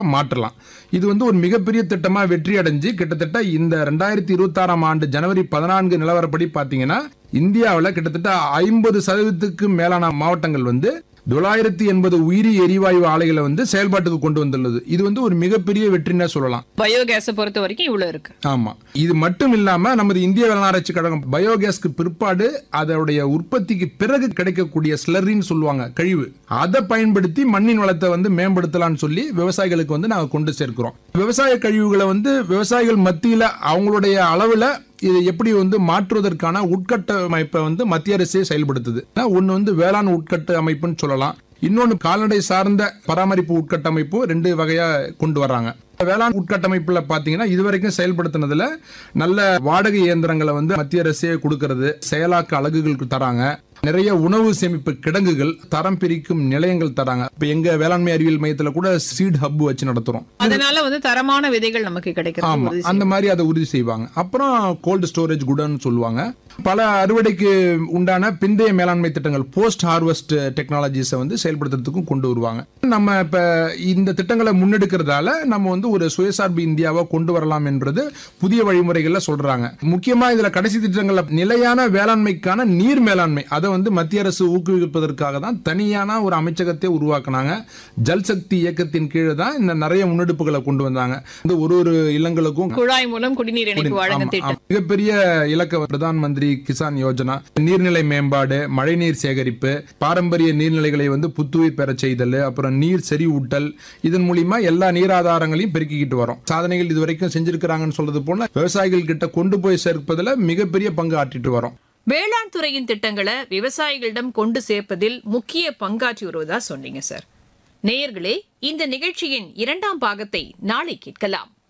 மாற்றலாம் இது வந்து ஒரு மிகப்பெரிய திட்டமா வெற்றி அடைஞ்சு கிட்டத்தட்ட இந்த ரெண்டாயிரத்தி இருபத்தாறாம் ஆண்டு ஜனவரி பதினான்கு நிலவரப்படி பாத்தீங்கன்னா இந்தியாவில் கிட்டத்தட்ட ஐம்பது சதவீதத்துக்கு மேலான மாவட்டங்கள் வந்து தொள்ளாயிரத்தி எண்பது உயிரி எரிவாயு ஆலைகளை வந்து செயல்பாட்டுக்கு கொண்டு வந்துள்ளது இது வந்து ஒரு மிகப்பெரிய வெற்றின்னு சொல்லலாம் பயோகேஸை பொறுத்த வரைக்கும் இவ்வளவு இருக்கு ஆமா இது மட்டும் இல்லாம நமது இந்திய வேளாண் ஆராய்ச்சி கழகம் பயோகேஸ்க்கு பிற்பாடு அதோடைய உற்பத்திக்கு பிறகு கிடைக்கக்கூடிய ஸ்லரின்னு சொல்லுவாங்க கழிவு அதை பயன்படுத்தி மண்ணின் வளத்தை வந்து மேம்படுத்தலாம்னு சொல்லி விவசாயிகளுக்கு வந்து நாங்க கொண்டு சேர்க்கிறோம் விவசாய கழிவுகளை வந்து விவசாயிகள் மத்தியில அவங்களுடைய அளவுல இதை எப்படி வந்து மாற்றுவதற்கான உட்கட்டமைப்பை வந்து மத்திய அரசே செயல்படுத்துது ஒன்னு வந்து வேளாண் உட்கட்ட அமைப்புன்னு சொல்லலாம் இன்னொன்னு கால்நடை சார்ந்த பராமரிப்பு உட்கட்டமைப்பு ரெண்டு வகையா கொண்டு வர்றாங்க வேளாண் உட்கட்டமைப்புல பாத்தீங்கன்னா இதுவரைக்கும் செயல்படுத்தினதுல நல்ல வாடகை இயந்திரங்களை வந்து மத்திய அரசே கொடுக்கறது செயலாக்க அலகுகளுக்கு தராங்க நிறைய உணவு சேமிப்பு கிடங்குகள் தரம் பிரிக்கும் நிலையங்கள் தராங்க இப்ப எங்க வேளாண்மை அறிவியல் மையத்துல கூட சீட் ஹப் வச்சு நடத்துறோம் அதனால வந்து தரமான விதைகள் நமக்கு கிடைக்கிறது ஆமா உறுதி அந்த மாதிரி அதை உறுதி செய்வாங்க அப்புறம் கோல்டு ஸ்டோரேஜ் குடன்னு சொல்லுவாங்க பல அறுவடைக்கு உண்டான பிந்தைய மேலாண்மை திட்டங்கள் போஸ்ட் ஹார்வெஸ்ட் டெக்னாலஜிஸை வந்து செயல்படுத்துறதுக்கும் கொண்டு வருவாங்க நம்ம இப்ப இந்த திட்டங்களை முன்னெடுக்கிறதால நம்ம வந்து ஒரு சுயசார்பு இந்தியாவை கொண்டு வரலாம் என்றது புதிய வழிமுறைகள்ல சொல்றாங்க முக்கியமா இதுல கடைசி திட்டங்கள்ல நிலையான வேளாண்மைக்கான நீர் மேலாண்மை அதை வந்து மத்திய அரசு ஊக்குவிப்பதற்காக தான் தனியான ஒரு அமைச்சகத்தை உருவாக்குனாங்க ஜல் சக்தி இயக்கத்தின் கீழே தான் இந்த நிறைய முன்னெடுப்புகளை கொண்டு வந்தாங்க இந்த ஒரு ஒரு இல்லங்களுக்கும் குழாய் மூலம் குடிநீர் இணைப்பு வழங்கும் ஆமா, திட்டம் ஆமா. மிகப்பெரிய இலக்க பிரதான் மந்திரி கிசான் யோஜனா நீர்நிலை மேம்பாடு மழைநீர் சேகரிப்பு பாரம்பரிய நீர்நிலைகளை வந்து புத்துயிர் பெறச் செய்தல் அப்புறம் நீர் செறிவூட்டல் இதன் மூலியமா எல்லா நீர் ஆதாரங்களையும் பெருக்கிக்கிட்டு வரோம் சாதனைகள் இதுவரைக்கும் செஞ்சிருக்கிறாங்கன்னு சொல்றது போல விவசாயிகள் கிட்ட கொண்டு போய் சேர்ப்பதுல மிகப்பெரிய பங்கு ஆற்றிட்டு வரோம் வேளாண் துறையின் திட்டங்களை விவசாயிகளிடம் கொண்டு சேர்ப்பதில் முக்கிய பங்காற்றி வருவதா சொன்னீங்க சார் நேயர்களே இந்த நிகழ்ச்சியின் இரண்டாம் பாகத்தை நாளை கேட்கலாம்